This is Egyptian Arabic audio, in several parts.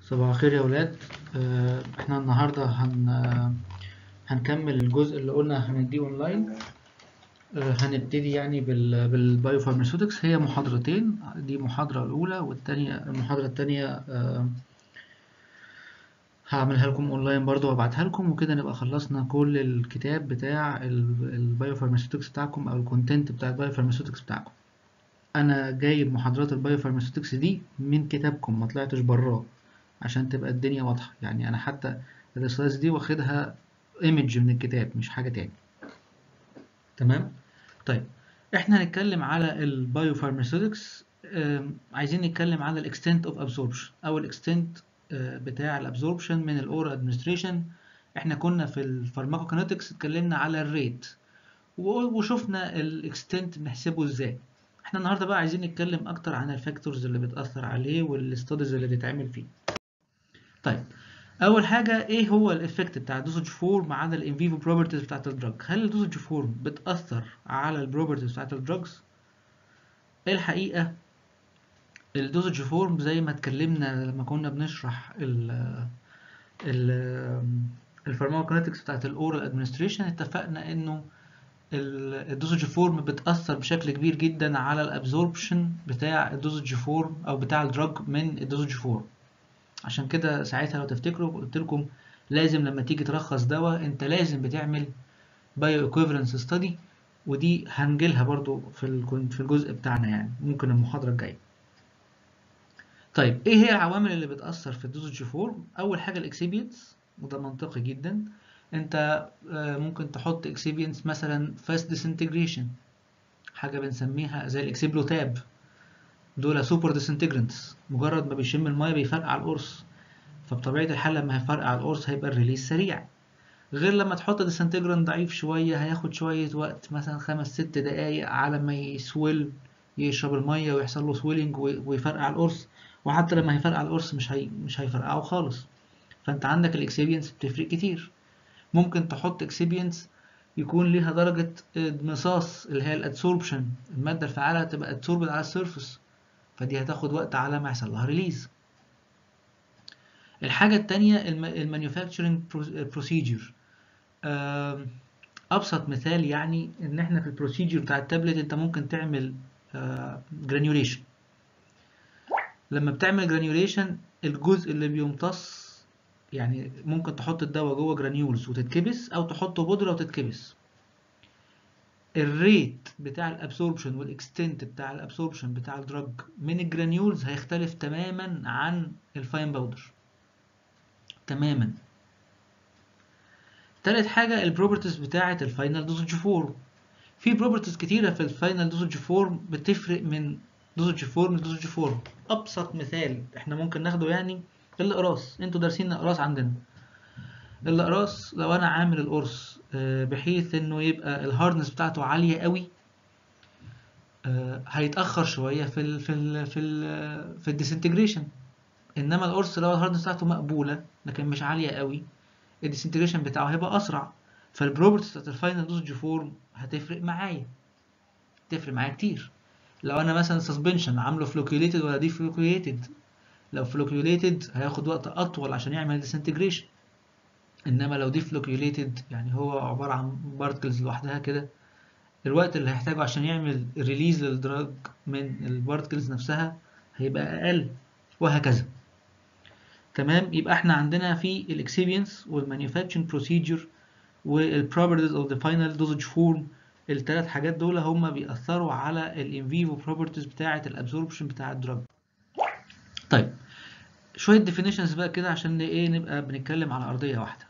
صباح الخير يا ولاد آه، احنا النهارده هن هنكمل الجزء اللي قلنا هنديه اونلاين آه، هنبتدي يعني بال بالبايو فارماسيوتكس هي محاضرتين دي محاضرة الأولى والتانية المحاضرة التانية آه، هعملها لكم اونلاين برضو وابعتها لكم وكده نبقى خلصنا كل الكتاب بتاع البايو فارماسيوتكس بتاعكم او الكونتنت بتاع البايو فارماسيوتكس بتاعكم انا جايب محاضرات البايو فارماسيوتكس دي من كتابكم ما طلعتش براه عشان تبقى الدنيا واضحة يعني أنا حتى السلايدز دي واخدها ايمج من الكتاب مش حاجة تاني تمام طيب احنا هنتكلم على البايو فارماسيوتكس عايزين نتكلم على الاكستنت اوف ابسوربشن او الاكستنت بتاع الابسوربشن من الاورال ادمنستريشن احنا كنا في الفارماكوكينetics اتكلمنا على الريت وشفنا الاكستنت بنحسبه ازاي احنا النهارده بقى عايزين نتكلم اكتر عن الفاكتورز اللي بتاثر عليه والستاديز اللي بيتعمل فيه طيب اول حاجه ايه هو الافكت بتاع الدوسج فورم على الان فيفو بروبرتيز بتاعت الدراج هل الدوسج فورم بتاثر على البروبرتيز بتاعت الدراجز الحقيقه الدوسج فورم زي ما اتكلمنا لما كنا بنشرح ال ال الفارماكوكينetics بتاعت الاورال ادمنستريشن اتفقنا انه الدوسج فورم بتأثر بشكل كبير جدا على الابزوربشن بتاع الدوسج فورم او بتاع الدراج من الدوسج فورم عشان كده ساعتها لو تفتكروا قلت لكم لازم لما تيجي ترخص دواء انت لازم بتعمل بايو ايكويفالنس ستادي ودي هنجيلها برضو في في الجزء بتاعنا يعني ممكن المحاضرة الجاية طيب ايه هي العوامل اللي بتأثر في الدوسج فورم اول حاجة الاكسيبينتس وده منطقي جدا انت ممكن تحط اكسيبينتس مثلا فاست ديسنتجريشن حاجة بنسميها زي الاكسيبلوتاب دول سوبر ديسنتجرنتس مجرد ما بيشم الميه بيفرقع القرص فبطبيعة الحال لما هيفرقع القرص هيبقى الريليز سريع غير لما تحط ديسنتجرنت ضعيف شوية هياخد شوية وقت مثلا خمس ست دقايق على ما يسويل يشرب المية ويحصل له سويلنج ويفرقع القرص وحتى لما هيفرقع القرص مش هي مش هيفرقعه خالص فانت عندك الاكسبيرينس بتفرق كتير ممكن تحط اكسبيرينس يكون ليها درجة امتصاص اللي هي الادسوربشن المادة الفعالة تبقى ادسوربد على السيرفس فدي هتاخد وقت على ما يحصل لها ريليز الحاجة التانية المانيفاكتشرنج بروسيجر أبسط مثال يعني إن إحنا في البروسيجر بتاع التابلت أنت ممكن تعمل جرانيوليشن لما بتعمل جرانيوليشن الجزء اللي بيمتص يعني ممكن تحط الدواء جوه جرانيولز وتتكبس أو تحطه بودرة وتتكبس الريت بتاع الابسوربشن والاكستنت بتاع الابسوربشن بتاع الدراج من الجرانيولز هيختلف تماما عن الفاين باودر تماما تالت حاجة البروبرتيز بتاعة الفاينل دوزج فورم في بروبرتيز كتيرة في الفاينل دوزج فورم بتفرق من دوزج فورم لدوزج فورم أبسط مثال احنا ممكن ناخده يعني الأقراص انتوا دارسين الأقراص عندنا الأقراص لو أنا عامل القرص بحيث إنه يبقى الهاردنس بتاعته عالية قوي هيتأخر شوية في ال في ال في ال في الديسنتجريشن إنما القرص لو الهاردنس بتاعته مقبولة لكن مش عالية قوي الديسنتجريشن بتاعه هيبقى أسرع فالبروبرتيز بتاعت الفاينل دوزج فورم هتفرق معايا تفرق معايا كتير لو أنا مثلا سسبنشن عامله فلوكيوليتد ولا دي فلوكيوليتد لو فلوكيوليتد هياخد وقت أطول عشان يعمل ديسنتجريشن انما لو دي فلوكيوليتد يعني هو عباره عن بارتكلز لوحدها كده الوقت اللي هيحتاجه عشان يعمل ريليز للدراج من البارتكلز نفسها هيبقى اقل وهكذا تمام يبقى احنا عندنا في الاكسبيرينس والمانيفاكتشرنج بروسيجر والبروبرتيز اوف ذا فاينل دوزج فورم الثلاث حاجات دول هم بيأثروا على الان فيفو بروبرتيز بتاعه الابزوربشن بتاع الدراج طيب شويه ديفينيشنز بقى كده عشان ايه نبقى بنتكلم على ارضيه واحده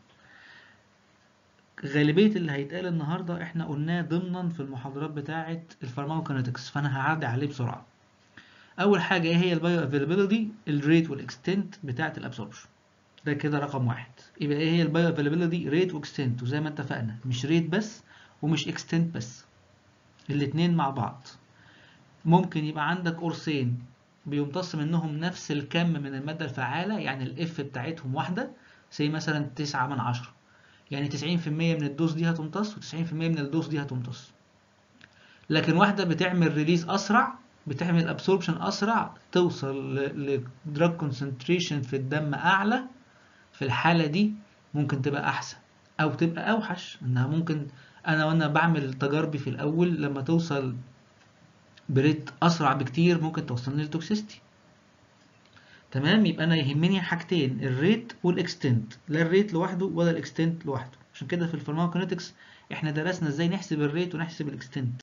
غالبية اللي هيتقال النهاردة احنا قلناه ضمنا في المحاضرات بتاعة الفارماكوكينetics فانا هعدي عليه بسرعة اول حاجة ايه هي البايو افيلابيلتي الريت والاكستنت بتاعة الابسوربشن ده كده رقم واحد يبقى ايه هي البايو افيلابيلتي ريت واكستنت وزي ما اتفقنا مش ريت بس ومش اكستنت بس الاتنين مع بعض ممكن يبقى عندك قرصين بيمتص منهم نفس الكم من المادة الفعالة يعني الاف بتاعتهم واحدة زي مثلا تسعة من عشرة يعني 90% من الدوز دي هتمتص و90% من الدوز دي هتمتص لكن واحدة بتعمل ريليز أسرع بتعمل ابسوربشن اسرع توصل لدراج كونسنتريشن في الدم اعلى في الحاله دي ممكن تبقى احسن او تبقى اوحش انها ممكن انا وانا بعمل تجاربي في الاول لما توصل بريت اسرع بكتير ممكن توصلني للتوكسيستي تمام يبقى انا يهمني حاجتين الريت والاكستنت لا الريت لوحده ولا الاكستنت لوحده عشان كده في الفارماكونيتكس احنا درسنا ازاي نحسب الريت ونحسب الاكستنت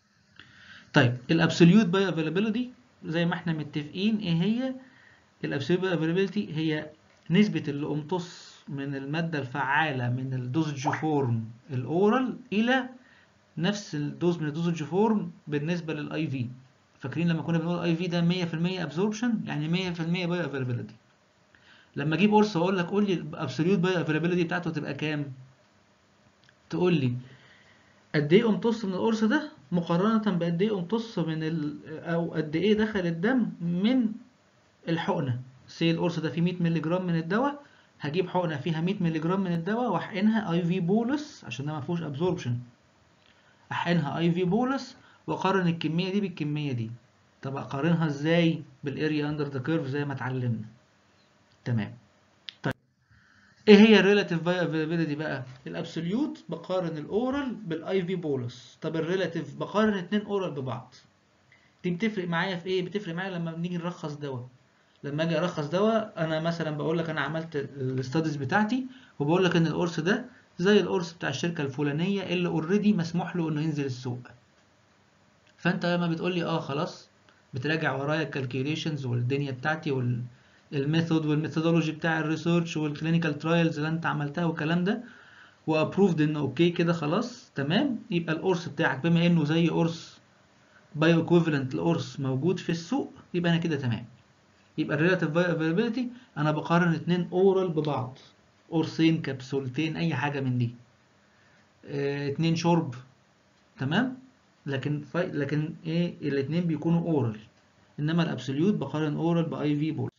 طيب الابسوليوت باي افيلابيلتي زي ما احنا متفقين ايه هي الابسوليوت باي افيلابيلتي هي نسبة اللي امتص من المادة الفعالة من الدوزج فورم الاورال الى نفس الدوز من الدوزج فورم بالنسبة للاي في فاكرين لما كنا بنقول اي في ده 100% ابزوربشن يعني 100% باي افيلابيلتي لما اجيب قرص واقول لك قول لي الابسوليوت باي افيلابيلتي بتاعته تبقى كام تقول لي قد ايه امتص من القرص ده مقارنة بقد ايه امتص من ال او قد ايه دخل الدم من الحقنة سي القرص ده فيه 100 مللي جرام من الدواء هجيب حقنة فيها 100 مللي جرام من الدواء واحقنها اي في بولس عشان ده ما فيهوش ابزوربشن احقنها اي في بولس واقارن الكمية دي بالكمية دي طب اقارنها ازاي بالاريا اندر ذا كيرف زي ما اتعلمنا تمام طيب ايه هي الريلاتيف باي افيلابيلتي بقى الابسوليوت بقارن الاورال بالاي في بولس طب الريلاتيف بقارن اتنين اورال ببعض دي بتفرق معايا في ايه بتفرق معايا لما بنيجي نرخص دواء لما اجي ارخص دواء انا مثلا بقول لك انا عملت الاستاديز بتاعتي وبقول لك ان القرص ده زي القرص بتاع الشركه الفلانيه اللي اوريدي مسموح له انه ينزل السوق فانت لما بتقول لي اه خلاص بتراجع ورايا الكالكيوليشنز والدنيا بتاعتي وال الميثود والميثودولوجي بتاع الريسيرش والكلينيكال ترايلز اللي انت عملتها والكلام ده وابروفد انه اوكي كده خلاص تمام يبقى القرص بتاعك بما انه زي قرص بايو ايكويفالنت القرص موجود في السوق يبقى انا كده تمام يبقى الريلاتيف بايو افيلابيلتي انا بقارن اتنين اورال ببعض قرصين كبسولتين اي حاجه من دي اه اتنين شرب تمام لكن في... لكن ايه الاتنين بيكونوا اورال انما الابسوليوت بقارن اورال باي في بولس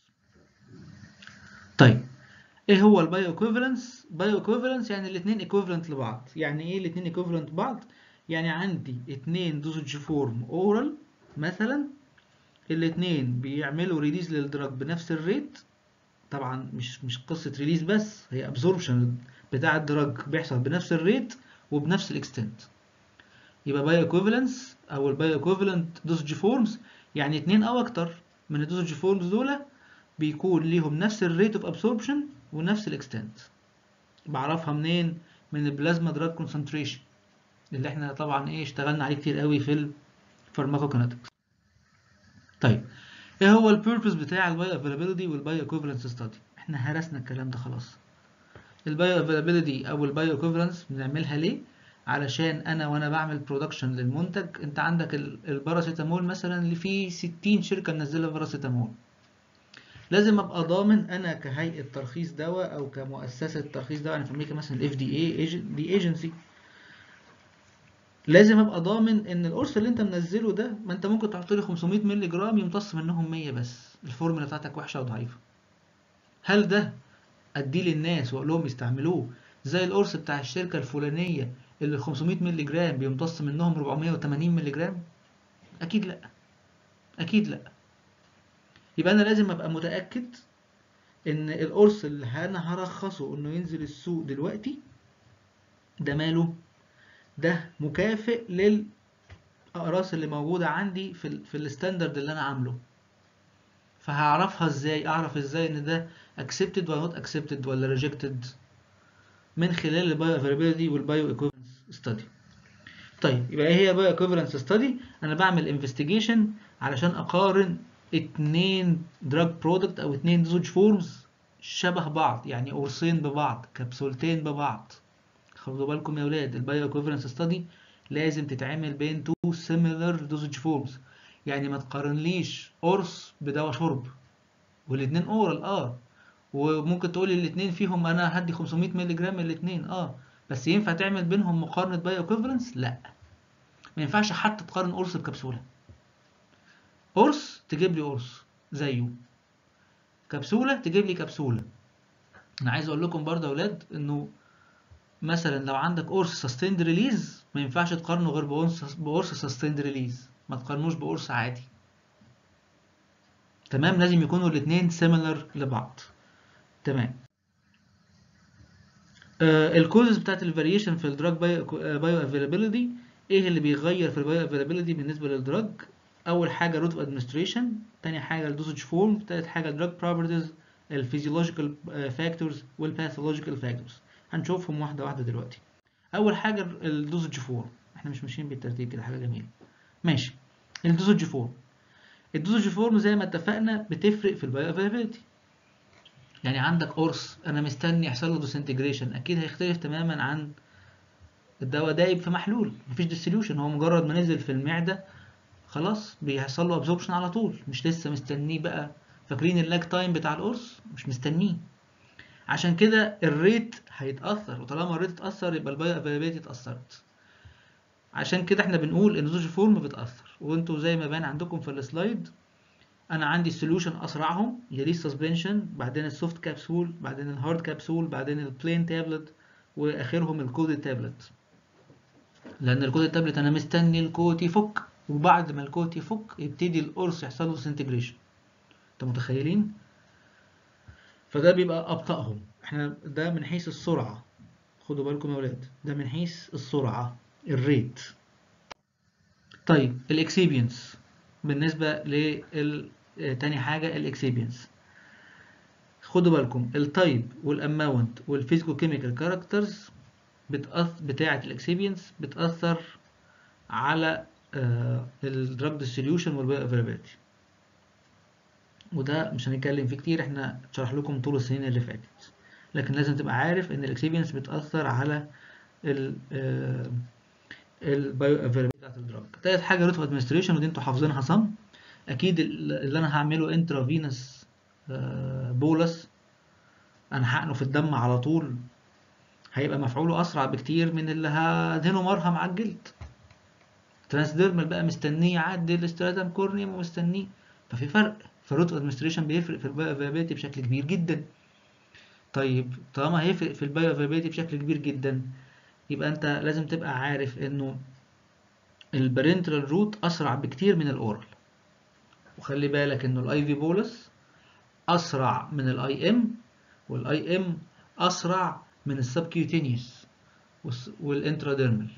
طيب ايه هو البايو ايكويفالنس بايو ايكويفالنس يعني الاثنين ايكويفالنت لبعض يعني ايه الاثنين ايكويفالنت بعض يعني عندي اثنين دوزج فورم اورال مثلا الاثنين بيعملوا ريليز للدراج بنفس الريت طبعا مش مش قصه ريليز بس هي ابزوربشن بتاع الدراج بيحصل بنفس الريت وبنفس الاكستنت يبقى بايو ايكويفالنس او البايو ايكويفالنت دوزج فورمز يعني اثنين او اكتر من الدوزج فورمز دول بيكون ليهم نفس الريت اوف ابسوربشن ونفس الاكستنت بعرفها منين من البلازما دراج كونسنتريشن اللي احنا طبعا ايه اشتغلنا عليه كتير قوي في الفارماكوكينetics طيب ايه هو البيربز بتاع البايو افيلابيلتي والبايو ايكويفالنس ستادي احنا هرسنا الكلام ده خلاص البايو افيلابيلتي او البايو ايكويفالنس بنعملها ليه علشان انا وانا بعمل برودكشن للمنتج انت عندك الباراسيتامول مثلا اللي فيه 60 شركه منزله باراسيتامول لازم ابقى ضامن انا كهيئه ترخيص دواء او كمؤسسه ترخيص دواء انا في امريكا مثلا الاف دي اي دي ايجنسي لازم ابقى ضامن ان القرص اللي انت منزله ده ما انت ممكن تحط لي 500 مللي جرام يمتص منهم 100 بس الفورمولا بتاعتك وحشه وضعيفه هل ده اديه للناس واقول لهم يستعملوه زي القرص بتاع الشركه الفلانيه اللي 500 مللي جرام بيمتص منهم 480 مللي جرام اكيد لا اكيد لا يبقى انا لازم ابقى متاكد ان القرص اللي انا هرخصه انه ينزل السوق دلوقتي ده ماله ده مكافئ للاقراص اللي موجوده عندي في ال في الستاندرد اللي انا عامله فهعرفها ازاي اعرف ازاي ان ده accepted ولا not accepted ولا rejected من خلال البايو افيلابيلتي والبايو ايكويفالنس ستادي طيب يبقى ايه هي بايو ايكويفالنس ستادي انا بعمل انفستيجيشن علشان اقارن اتنين دراج برودكت او اتنين دوج فورمز شبه بعض يعني قرصين ببعض كبسولتين ببعض خدوا بالكم يا ولاد البايو ايكويفالنس ستادي لازم تتعمل بين تو سيميلر دوزج فورمز يعني ما تقارنليش قرص بدواء شرب والاتنين اورال اه وممكن تقولي الاتنين فيهم انا هدي 500 مللي جرام من الاتنين اه بس ينفع تعمل بينهم مقارنه بايو ايكويفالنس لا ما ينفعش حتى تقارن قرص بكبسوله قرص تجيب لي قرص زيه كبسوله تجيب لي كبسوله انا عايز اقول لكم برضه يا اولاد انه مثلا لو عندك قرص سستيند ريليز ما ينفعش تقارنه غير بقرص بقرص سستيند ريليز ما تقارنوش بقرص عادي تمام لازم يكونوا الاثنين سيميلر لبعض تمام الكوزز بتاعت الفاريشن في الدراج بايو افيلابيلتي ايه اللي بيغير في البايو افيلابيلتي بالنسبه للدراج اول حاجه روت اوف ادمنستريشن تاني حاجه الدوزج فورم تالت حاجه الدراج بروبرتيز الفيزيولوجيكال فاكتورز والباثولوجيكال فاكتورز هنشوفهم واحده واحده دلوقتي اول حاجه الدوزج فورم احنا مش ماشيين بالترتيب كده حاجه جميله ماشي الدوزج فورم الدوزج فورم زي ما اتفقنا بتفرق في البايو افيلابيلتي يعني عندك قرص انا مستني يحصل له ديسنتجريشن اكيد هيختلف تماما عن الدواء دايب في محلول مفيش ديسوليوشن هو مجرد ما نزل في المعده خلاص بيحصل له ابزوربشن على طول مش لسه مستنيه بقى فاكرين اللاج تايم بتاع القرص مش مستنيه عشان كده الريت هيتاثر وطالما الريت اتاثر يبقى البايو افيلابيلتي اتاثرت عشان كده احنا بنقول ان الدوز فورم بتاثر وانتوا زي ما بان عندكم في السلايد انا عندي السوليوشن اسرعهم يليه السسبنشن بعدين السوفت كابسول بعدين الهارد كابسول بعدين البلين تابلت واخرهم الكود تابلت لان الكود تابلت انا مستني الكود يفك وبعد ما الكود يفك يبتدي القرص يحصل له سنتجريشن انتوا متخيلين فده بيبقى ابطأهم احنا ده من حيث السرعه خدوا بالكم يا ولاد ده من حيث السرعه الريت طيب الاكسبيرينس بالنسبه لل تاني حاجه الاكسبيرينس خدوا بالكم التايب والاماونت والفيزيكو كيميكال كاركترز بتأثر بتاعه الاكسبيرينس بتاثر على الدراج ديستريبيوشن والافيلابيلتي وده مش هنتكلم فيه كتير احنا شرح لكم طول السنين اللي فاتت لكن لازم تبقى عارف ان الاكسبيرينس بتاثر على ال البايو افيلابيلتي بتاعت الدراج تالت حاجه روت اوف ادمنستريشن ودي انتوا حافظينها صم اكيد اللي انا هعمله انترافينس بولس انا هحقنه في الدم على طول هيبقى مفعوله اسرع بكتير من اللي هدهنه مرهم على الجلد ترانسديرمال بقى مستنيه يعدي الاستراتم كورنيوم ومستنيه ففي فرق فالروت ادمنستريشن بيفرق في البايو افيلابيلتي بشكل كبير جدا طيب طالما هيفرق في البايو افيلابيلتي بشكل كبير جدا يبقى انت لازم تبقى عارف انه البرنترال روت اسرع بكتير من الاورال وخلي بالك انه الاي في بولس اسرع من الاي ام والاي ام اسرع من السبكيوتينيوس والانتراديرمال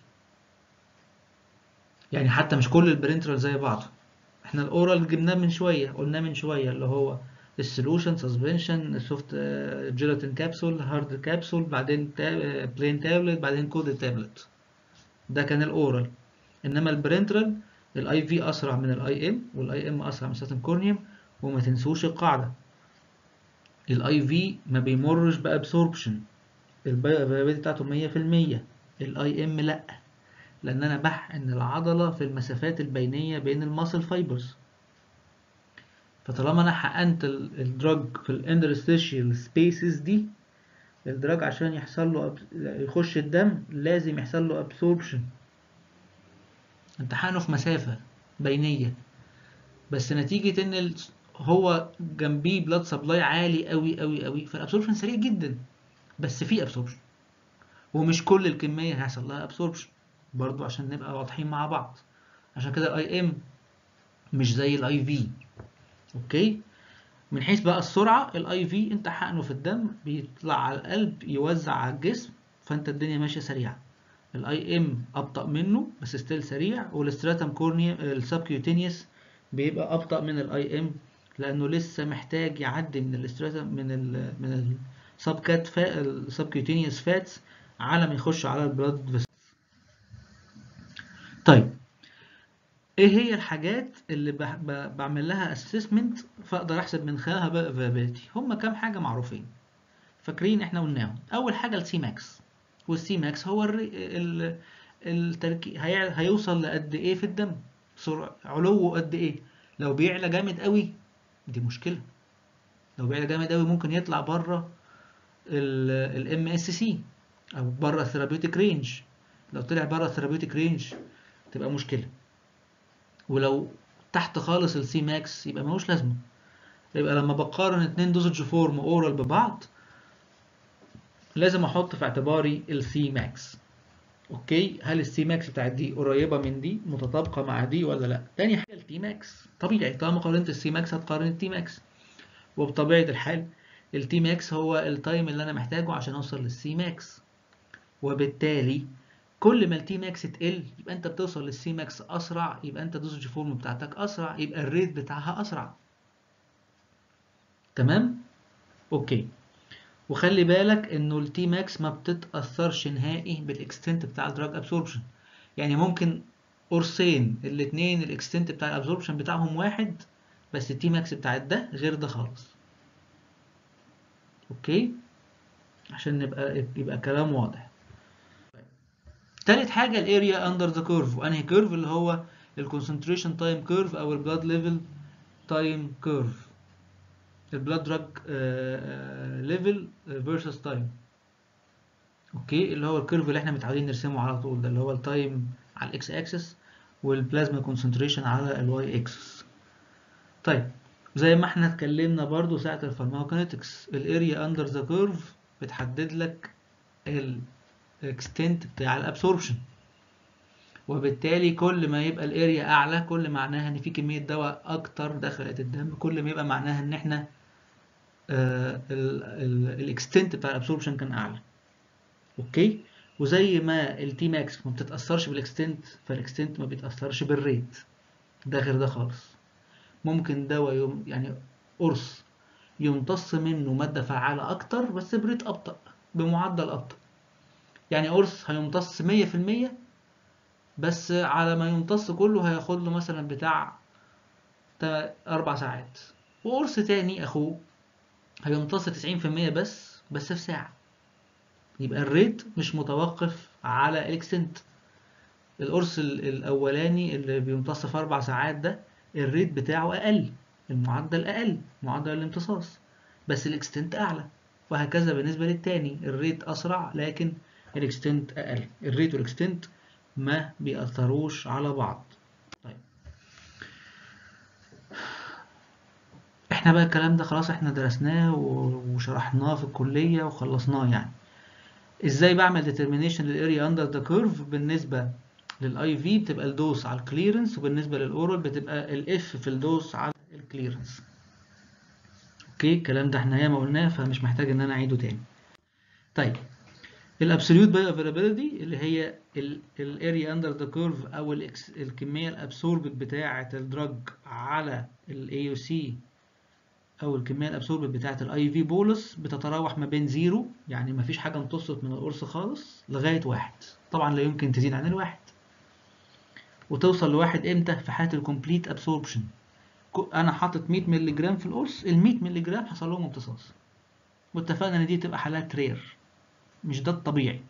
يعني حتى مش كل البرنترال زي بعض احنا الاورال جبناه من شويه قلناه من شويه اللي هو السولوشن سسبنشن السوفت جيلاتين كابسول هارد كابسول بعدين بلين تابلت بعدين كود تابلت ده كان الاورال انما البرنترال الاي في اسرع من الاي ام والاي ام اسرع من ساتن كورنيوم وما تنسوش القاعده الاي في ما بيمرش بابسوربشن البايو افيلابيلتي بتاعته 100% الاي ام لا لان انا بحقن العضله في المسافات البينيه بين الماسل فايبرز فطالما انا حقنت الدراج في الاندرستيشيال سبيسز دي الدراج عشان يحصل له يخش الدم لازم يحصل له ابسوربشن انت حقنه في مسافة بينية بس نتيجة ان ال... هو جنبيه بلاد سبلاي عالي قوي قوي قوي فالابسوربشن سريع جدا بس في ابسوربشن ومش كل الكمية هيحصل لها ابسوربشن برضو عشان نبقى واضحين مع بعض عشان كده الاي ام مش زي الاي في اوكي من حيث بقى السرعة الاي في انت حقنه في الدم بيطلع على القلب يوزع على الجسم فانت الدنيا ماشية سريعة الاي ام ابطأ منه بس ستيل سريع والاستراتم كورنيا السبكيوتينيوس بيبقى ابطأ من الاي ام لانه لسه محتاج يعدي من الاستراتم من ال من السبكات فا السبكيوتينيوس فاتس على ما يخش على البلاد فيسلز طيب ايه هي الحاجات اللي بعمل لها اسسمنت فاقدر احسب من خلالها بقى فابيلتي هم كام حاجه معروفين فاكرين احنا قلناهم اول حاجه السي ماكس والسي ماكس هو ال التركي هي... هيوصل لقد ايه في الدم سرعه علوه قد ايه لو بيعلى جامد قوي دي مشكله لو بيعلى جامد قوي ممكن يطلع بره الام اس سي او بره الثيرابيوتيك رينج لو طلع بره الثيرابيوتيك رينج تبقى مشكله ولو تحت خالص السي ماكس يبقى ملوش لازمه يبقى لما بقارن اتنين دوزج فورم اورال ببعض لازم احط في اعتباري السي ماكس اوكي هل السي ماكس بتاعت دي قريبه من دي متطابقه مع دي ولا لا تاني حاجه التي ماكس طبيعي طالما قارنت السي ماكس هتقارن التي ماكس وبطبيعه الحال التي ماكس هو التايم اللي انا محتاجه عشان اوصل للسي ماكس وبالتالي كل ما التي ماكس تقل يبقى انت بتوصل للسي ماكس اسرع يبقى انت دوسج فورم بتاعتك اسرع يبقى الريت بتاعها اسرع تمام اوكي وخلي بالك انه التي ماكس ما بتتاثرش نهائي بالاكستنت بتاع الدراج ابسوربشن يعني ممكن قرصين الاثنين الاكستنت بتاع الابسوربشن بتاعهم واحد بس التي ماكس بتاعت ده غير ده خالص اوكي عشان نبقى يبقى كلام واضح تالت حاجة الاريا اندر ذا كيرف وانهي كيرف اللي هو الكونسنتريشن تايم كيرف او البلاد ليفل تايم كيرف البلاد دراج ليفل فيرسس تايم اوكي اللي هو الكيرف اللي احنا متعودين نرسمه على طول ده اللي هو التايم على الاكس اكسس والبلازما كونسنتريشن على الواي اكسس طيب زي ما احنا اتكلمنا برضو ساعة الفارماكونيتكس الاريا اندر ذا كيرف بتحدد لك الاكستنت بتاع الابسوربشن وبالتالي كل ما يبقى الاريا اعلى كل معناها ان في كميه دواء اكتر دخلت الدم كل ما يبقى معناها ان احنا الاكستنت بتاع الابسوربشن كان اعلى اوكي وزي ما التي ماكس ما بتتاثرش بالاكستنت فالاكستنت ما بيتاثرش بالريت ده غير ده خالص ممكن دواء يوم يعني قرص يمتص منه ماده فعاله اكتر بس بريت ابطا بمعدل ابطا يعني قرص هيمتص 100% بس على ما يمتص كله هياخد له مثلا بتاع أربع ساعات وقرص تاني أخوه هيمتص تسعين في المية بس بس في ساعة يبقى الريت مش متوقف على الاكستنت القرص الأولاني اللي بيمتص في أربع ساعات ده الريت بتاعه أقل المعدل أقل معدل الامتصاص بس الاكستنت أعلى وهكذا بالنسبة للتاني الريت أسرع لكن الاكستنت أقل الريت والاكستنت ما بيأثروش على بعض طيب احنا بقى الكلام ده خلاص احنا درسناه وشرحناه في الكلية وخلصناه يعني ازاي بعمل determination للاريا اندر ذا كيرف بالنسبة للاي في بتبقى الدوس على الكليرنس وبالنسبة للاورال بتبقى الاف في الدوس على الكليرنس اوكي الكلام ده احنا ياما قلناه فمش محتاج ان انا اعيده تاني طيب الابسوليوت باي افيلابيلتي اللي هي الاريا اندر ذا كيرف او الكميه الابسوربت بتاعه الدراج على الاي يو سي او الكميه الابسوربت بتاعه الاي في بولس بتتراوح ما بين زيرو يعني ما فيش حاجه امتصت من القرص خالص لغايه واحد طبعا لا يمكن تزيد عن الواحد وتوصل لواحد امتى في حاله الكومبليت ابسوربشن انا حاطط 100 مللي جرام في القرص ال 100 مللي جرام حصل لهم امتصاص واتفقنا ان دي تبقى حالات رير مش ده الطبيعي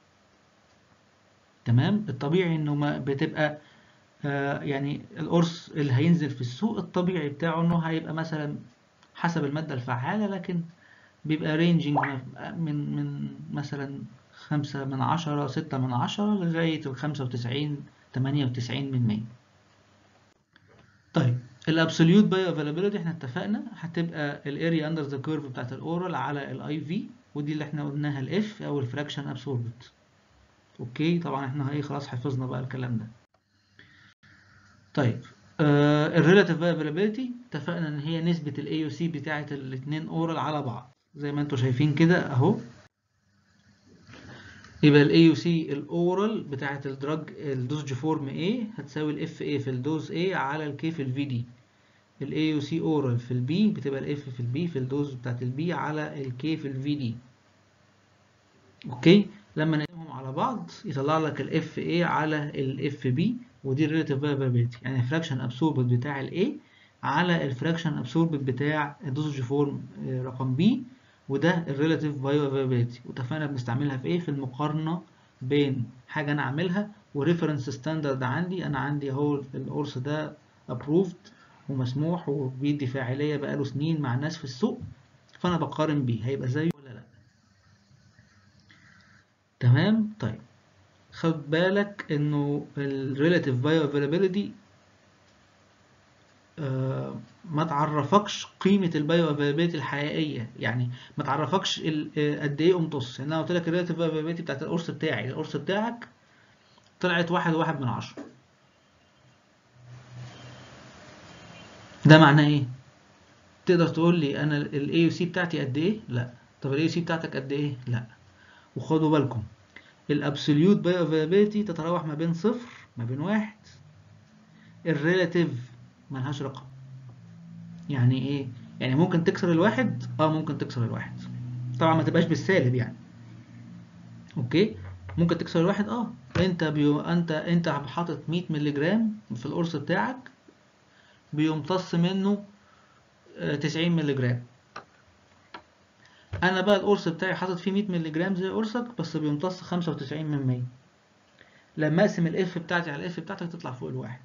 تمام الطبيعي انه ما بتبقى آه يعني القرص اللي هينزل في السوق الطبيعي بتاعه انه هيبقى مثلا حسب المادة الفعالة لكن بيبقى رينجينج من من مثلا خمسة من عشرة ستة من عشرة لغاية الخمسة وتسعين تمانية وتسعين من مية طيب الابسوليوت باي افيلابيلتي احنا اتفقنا هتبقى الاريا اندر ذا كيرف بتاعت الاورال على الاي في ودي اللي احنا قلناها الاف او الفراكشن ابسوربت اوكي طبعا احنا ايه خلاص حفظنا بقى الكلام ده طيب الريلاتيف افيلابيلتي اتفقنا ان هي نسبه الاي يو سي بتاعه الاثنين اورال على بعض زي ما انتم شايفين كده اهو يبقى الاي يو سي الاورال بتاعه الدراج الدوز فورم A هتساوي الاف A في الدوز A على الكي في الفي دي الاي يو سي اورال في البي بتبقى الاف في البي في الدوز بتاعت البي على الكي في الفي دي اوكي لما نقسمهم على بعض يطلع لك الاف اي على الاف بي ودي الريلاتيف فابيلتي يعني الفراكشن ابسوربت بتاع الاي على الفراكشن ابسوربت بتاع الدوز فورم رقم بي وده الريلاتيف بايو افيلابيلتي واتفقنا بنستعملها في ايه في المقارنه بين حاجه انا عاملها وريفرنس ستاندرد عندي انا عندي اهو القرص ده ابروفد ومسموح وبيدي فاعليه بقاله سنين مع الناس في السوق فانا بقارن بيه هيبقى زيه ولا لا تمام طيب خد بالك انه الريلاتيف بايو افيلابيلتي ما تعرفكش قيمه البايو افيلابيلتي الحقيقيه يعني ما تعرفكش قد ايه امتص يعني انا قلت لك الريلاتيف بايو افيلابيلتي بتاعت القرص بتاعي القرص بتاعك طلعت واحد وواحد من عشرة ده معناه ايه تقدر تقول لي انا ال AUC بتاعتي قد ايه لا طب ال AUC بتاعتك قد ايه لا وخدوا بالكم الابسوليوت بايو افيلابيلتي تتراوح ما بين صفر ما بين واحد الريلاتيف ملهاش رقم يعني ايه يعني ممكن تكسر الواحد اه ممكن تكسر الواحد طبعا ما تبقاش بالسالب يعني اوكي ممكن تكسر الواحد اه انت بيو انت انت حاطط 100 مللي جرام في القرص بتاعك بيمتص منه 90 مللي جرام انا بقى القرص بتاعي حاطط فيه 100 مللي جرام زي قرصك بس بيمتص 95 من 100 لما اقسم الاف بتاعتي على الاف بتاعتك تطلع فوق الواحد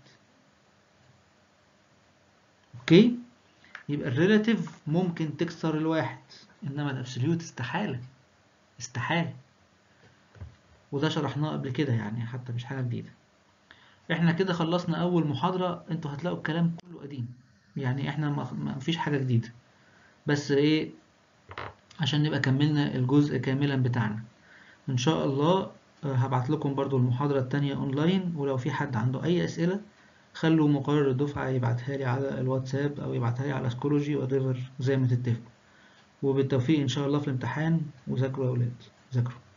اوكي يبقى الريلاتيف ممكن تكسر الواحد انما الابسوليوت استحاله استحاله وده شرحناه قبل كده يعني حتى مش حاجه جديده احنا كده خلصنا اول محاضره انتوا هتلاقوا الكلام كله قديم يعني احنا ما فيش حاجه جديده بس ايه عشان نبقى كملنا الجزء كاملا بتاعنا ان شاء الله هبعت لكم برضو المحاضرة التانية اونلاين ولو في حد عنده اي اسئلة خلوا مقرر الدفعة يبعتها لي على الواتساب او يبعتها لي على سكولوجي وديفر زي ما تتفقوا وبالتوفيق ان شاء الله في الامتحان وذاكروا يا اولاد ذاكروا